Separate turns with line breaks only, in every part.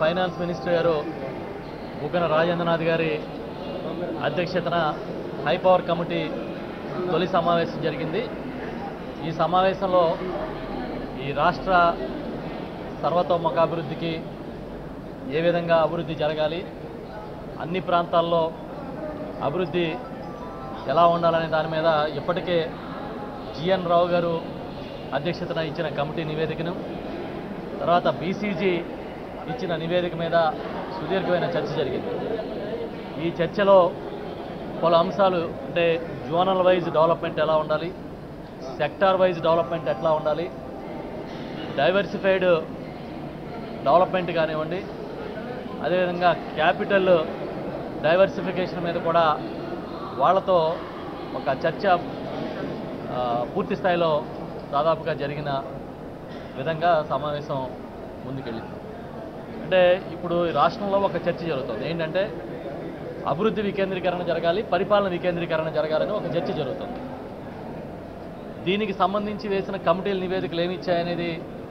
finance minister గారు బుగ్గన రాజేంద్రనాథ్ గారి అధ్యక్షతన హై పవర్ కమిటీ తొలి సమావేశం జరిగింది ఈ సమావేశంలో ఈ రాష్ట్ర సర్వతోముఖాభివృద్ధికి ఏ విధంగా అభివృద్ధి జరగాలి అన్ని ప్రాంతాల్లో అభివృద్ధి ఎలా ఉండాలనే దాని మీద ఇప్పటికే జిఎన్ రావు గారు అధ్యక్షతన ఇచ్చిన కమిటీ నివేదికను తర్వాత బీసీజీ ఇచ్చిన నివేదిక మీద సుదీర్ఘమైన చర్చ జరిగింది ఈ చర్చలో పలు అంశాలు అంటే జోనల్ వైజ్ డెవలప్మెంట్ ఎలా ఉండాలి సెక్టార్ వైజ్ డెవలప్మెంట్ ఎట్లా ఉండాలి డైవర్సిఫైడ్ డెవలప్మెంట్ కానివ్వండి అదేవిధంగా క్యాపిటల్ డైవర్సిఫికేషన్ మీద కూడా వాళ్ళతో ఒక చర్చ ఆ, పూర్తి స్థాయిలో దాదాపుగా జరిగిన విధంగా సమావేశం ముందుకెళ్ళింది అంటే ఇప్పుడు ఈ రాష్ట్రంలో ఒక చర్చ జరుగుతుంది ఏంటంటే అభివృద్ధి వికేంద్రీకరణ జరగాలి పరిపాలన వికేంద్రీకరణ జరగాలని ఒక చర్చ జరుగుతుంది దీనికి సంబంధించి వేసిన కమిటీల నివేదికలు ఏమి ఇచ్చాయనేది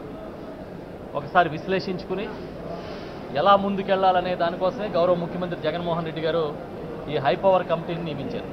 ఒకసారి విశ్లేషించుకుని ఎలా ముందుకెళ్లాలనే దానికోసమే గౌరవ ముఖ్యమంత్రి జగన్మోహన్ రెడ్డి గారు ఈ హై పవర్ కమిటీని నియమించారు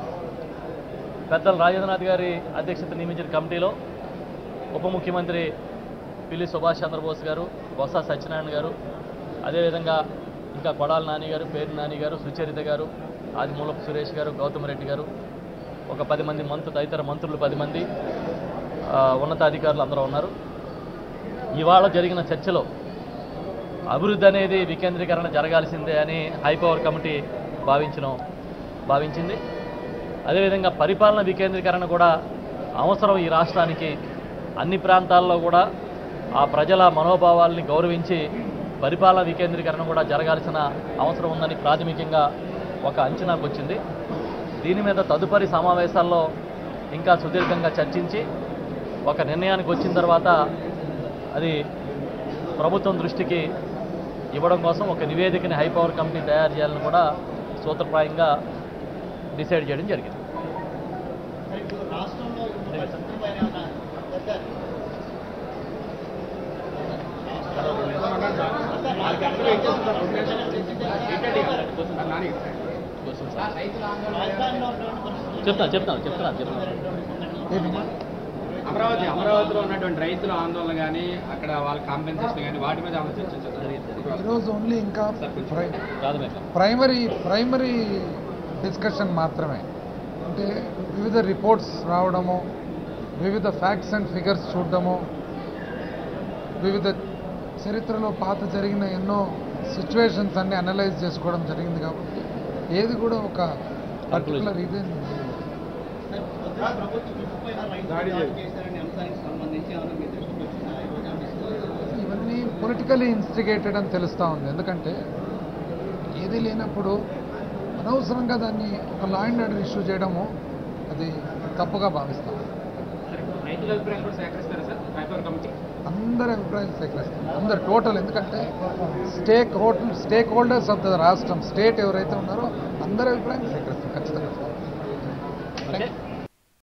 పెద్దలు రాజేంద్రనాథ్ గారి అధ్యక్షత నియమించిన కమిటీలో ఉప ముఖ్యమంత్రి పిల్లి సుభాష్ చంద్రబోస్ గారు బొత్స సత్యనారాయణ గారు అదేవిధంగా ఇంకా కొడాల నాని గారు పేరు నాని గారు సుచరిత గారు ఆదిమూలపు సురేష్ గారు గౌతమ్ రెడ్డి గారు ఒక పది మంది మంత్రులు తదితర మంత్రులు పది మంది ఆ, ఉన్నతాధికారులు అందరూ ఉన్నారు ఇవాళ జరిగిన చర్చలో అభివృద్ధి అనేది వికేంద్రీకరణ జరగాల్సిందే అని హై పవర్ కమిటీ భావించడం భావించింది అదేవిధంగా పరిపాలన వికేంద్రీకరణ కూడా అవసరం ఈ రాష్ట్రానికి అన్ని ప్రాంతాల్లో కూడా ఆ ప్రజల మనోభావాల్ని గౌరవించి పరిపాలన వికేంద్రీకరణ కూడా జరగాల్సిన అవసరం ఉందని ప్రాథమికంగా ఒక అంచనాకు వచ్చింది దీని మీద తదుపరి సమావేశాల్లో ఇంకా సుదీర్ఘంగా చర్చించి ఒక నిర్ణయానికి వచ్చిన తర్వాత అది ప్రభుత్వం దృష్టికి ఇవ్వడం కోసం ఒక నివేదికని హై పవర్ కమిటీ తయారు చేయాలని కూడా సూత్రప్రాయంగా డిసైడ్ చేయడం జరిగింది చెప్తాను చెప్తాను చెప్తాను చెప్తాను
అమరావతి అమరావతిలో ఉన్నటువంటి రైతుల ఆందోళన కానీ అక్కడ వాళ్ళ కాంపెన్సేషన్ కానీ వాటి మీద ఆమె చర్చించారు
ఈరోజు ఓన్లీ ఇంకా ప్రై-
ప్రాథమికం
ప్రైమరీ ప్రైమరీ డిస్కషన్ మాత్రమే అంటే వివిధ రిపోర్ట్స్ రావడము వివిధ ఫ్యాక్ట్స్ అండ్ ఫిగర్స్ చూడడము వివిధ చరిత్రలో పాత జరిగిన ఎన్నో సిచ్యువేషన్స్ అన్ని అనలైజ్ చేసుకోవడం జరిగింది కాబట్టి ఏది కూడా ఒక పర్టికులర్ ఇదే ఇవన్నీ పొలిటికలీ ఇన్స్టిగేటెడ్ అని తెలుస్తూ ఉంది ఎందుకంటే ఏది లేనప్పుడు అనవసరంగా దాన్ని ఒక లా అండ్ ఆర్డర్ ఇష్యూ చేయడము అది తప్పుగా భావిస్తాం
రైతుల అభిప్రాయం కూడా సేకరిస్తారా సార్ హైపర్ కమిటీ
అందరి అభిప్రాయం సేకరిస్తాం అందరు టోటల్ ఎందుకంటే stake hotel stakeholders of the రాష్ట్రం స్టేట్ ఎవరైతే ఉన్నారో అందరి అభిప్రాయం సేకరిస్తాం ఖచ్చితంగా
ఓకే